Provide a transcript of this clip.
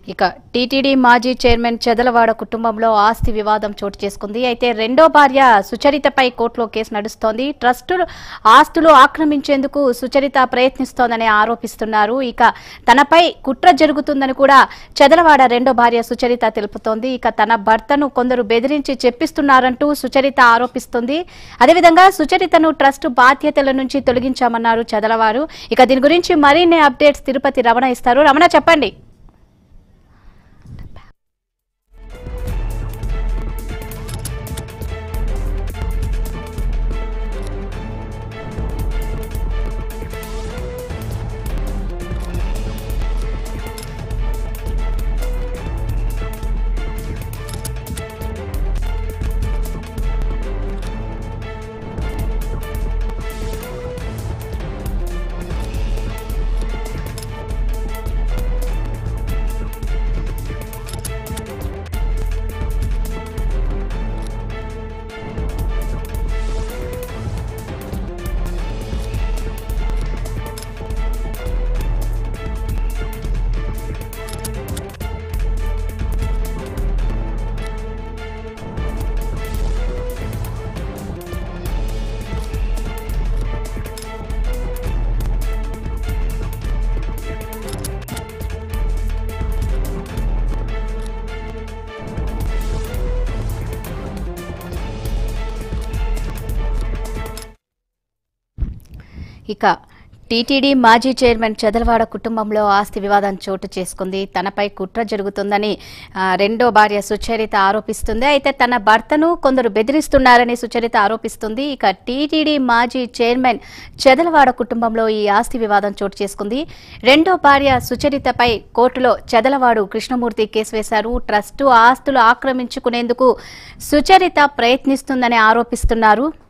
ఇక టీటీడీ మాజీ చైర్మన్ చెదలవాడ కుటుంబంలో ఆస్తి వివాదం చోటు చేసుకుంది అయితే రెండో భార్య సుచరితపై కోర్టులో కేసు నడుస్తోంది ట్రస్టులు ఆస్తులు ఆక్రమించేందుకు సుచరిత ప్రయత్నిస్తోందని ఆరోపిస్తున్నారు ఇక తనపై కుట్ర జరుగుతుందని కూడా చెదలవాడ రెండో భార్య సుచరిత తెలుపుతోంది ఇక తన భర్తను కొందరు బెదిరించి చెప్పిస్తున్నారంటూ సుచరిత ఆరోపిస్తుంది అదేవిధంగా సుచరితను ట్రస్ట్ బాధ్యతల నుంచి తొలగించామన్నారు చెదలవారు ఇక దీని గురించి మరిన్ని అప్డేట్స్ తిరుపతి రమణ ఇస్తారు రమణ చెప్పండి ఇక టీటీడీ మాజీ చైర్మన్ చెదలవాడ కుటుంబంలో ఆస్తి వివాదం చోటు చేసుకుంది తనపై కుట్ర జరుగుతుందని ఆ, రెండో భార్య సుచరిత ఆరోపిస్తుంది అయితే తన భర్తను కొందరు బెదిరిస్తున్నారని సుచరిత ఆరోపిస్తుంది ఇక టీటీడీ మాజీ చైర్మన్ చెదలవాడ కుటుంబంలో ఈ ఆస్తి వివాదం చోటు చేసుకుంది రెండో భార్య సుచరితపై కోర్టులో చెదలవాడు కృష్ణమూర్తి కేసు వేశారు ట్రస్టు ఆస్తులు ఆక్రమించుకునేందుకు సుచరిత ప్రయత్నిస్తుందని ఆరోపిస్తున్నారు